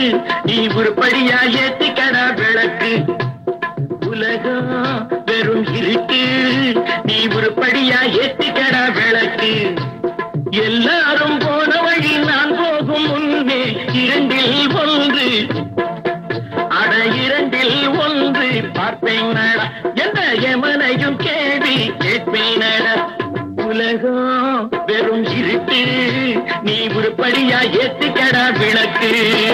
நீ உருப்படியா ஏத்திக்கடா விளக்கு உலகம் வெறும் இருட்டு நீ உருப்படியா ஏத்திக்கடா விளக்கு எல்லாரும் போன வழி நான் போகும் முன்னே இரண்டில் ஒன்று அட இரண்டில் ஒன்று பார்ப்பேன் நட எந்த எமனையும் கேள்வி கேட்பேன் நட உலகம் வெறும் இருட்டு நீ உருப்படியா ஏத்திக்கடா விளக்கு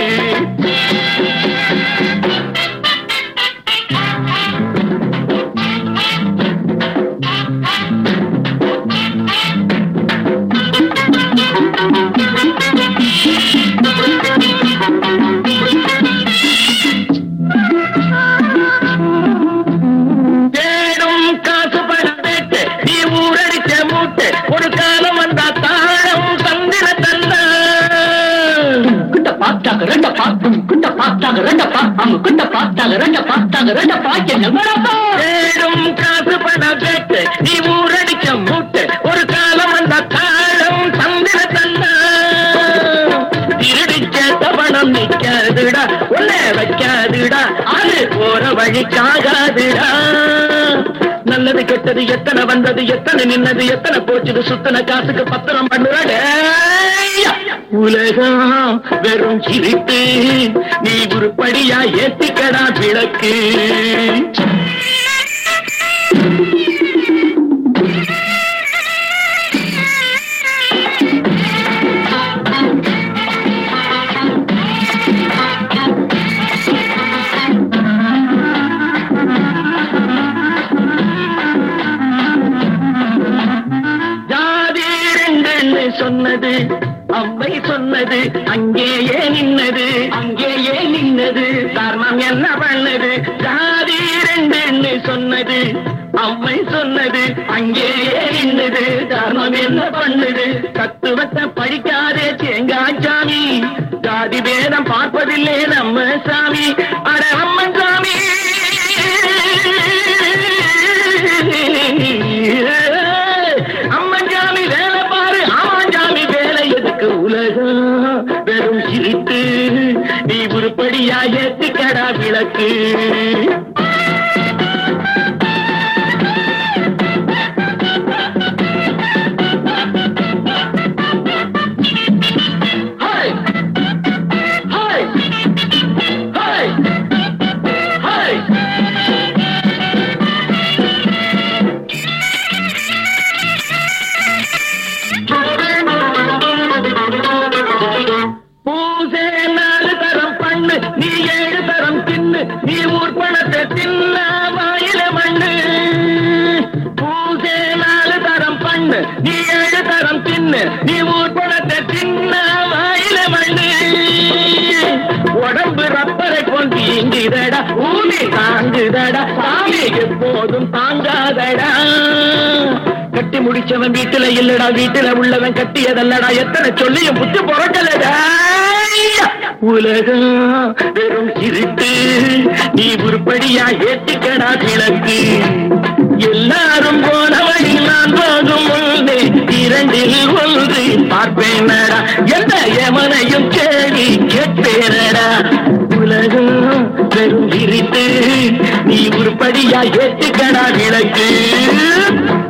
தேடும் காசு பணம் பேட்டு நீ ஊரடிச்ச மூட்டு ஒரு காலம் வந்தா தாழம் தந்திர தந்தா குட்ட பார்த்தாங்க ரெண்ட பார்த்தும் குட்ட பார்த்தாங்க ரெண்ட பார்த்தாங்க குட்ட பார்த்தாங்க ரெண்ட பார்த்தாங்க ரெண்ட பார்க்க நம்மளப்பா தேடும் காசு பணம் பேட்டு நீ ஊரடிச்ச மூட்டு ஒரு காலம் வந்தா தாழம் தந்திர தந்தா திருடிச்ச தவணம் நிக்காதுடா உன்னை வைக்காதுடா அது போற வழிக்காகாதுடா நல்லது கெட்டது எத்தனை வந்தது எத்தனை நின்னது எத்தனை போச்சுது சுத்தன காசுக்கு பத்திரம் பண்ணுறாங்க உலகம் வெறும் சிரிப்பு நீ உருப்படியா ஏத்திக்கடா விளக்கு ஜாதி ரெண்டுன்னு சொன்னது அவ்வை சொன்னது அங்கேயே நின்னது அங்கேயே நின்னது காரணம் என்ன பண்ணது ஜாதி ரெண்டுன்னு சொன்னது அம்மை சொன்னது அங்கேயே நின்னது காரணம் என்ன பண்ணுது தத்துவத்தை படிக்காதே தேங்காய்ச்சாமி ஜாதி பேதம் பார்ப்பதில்லை நம்ம சாமி அட அம்மன் சாமி அம்மஞ்சாமி வேலை பாரு ஆமாஞ்சாமி வேலை எதுக்கு உலகம் வெறும் சிரித்து நீ உருப்படியா ஏத்துக்கடா விளக்கு ஹாய் ஹாய் ஹாய் ஹாய் பூசே நாலு தரம் பண்ணு நீ ஏழு தரம் தின்னு நீ ஊர் பணத்தை தின்ன வாயில மண்ணு பூசே நாலு தரம் பண்ணு நீ ஏழு தரம் தின்னு நீ ஊர் பணத்தை தின்ன வாயில மண்ணு உடம்பு ரப்பரை கொண்டு இங்கிதடா ஊமி தாங்குதடா சாமி எப்போதும் தாங்காதடா கட்டி முடிச்சவன் வீட்டுல இல்லடா வீட்டுல உள்ளவன் கட்டியதல்லடா எத்தனை சொல்லியும் புத்து பொறக்கலடா உலகம் வெறும் சிரித்து நீ உருப்படியா ஏத்திக்கடா கிழக்கு எல்லாரும் போன வழி நான் போகும் முன்னே இரண்டில் ஒன்று பார்ப்பேனடா எந்த எமனையும் கேள்வி கேட்பேனடா உலகம் வெறும் சிரித்து நீ உருப்படியா ஏத்திக்கடா கிழக்கு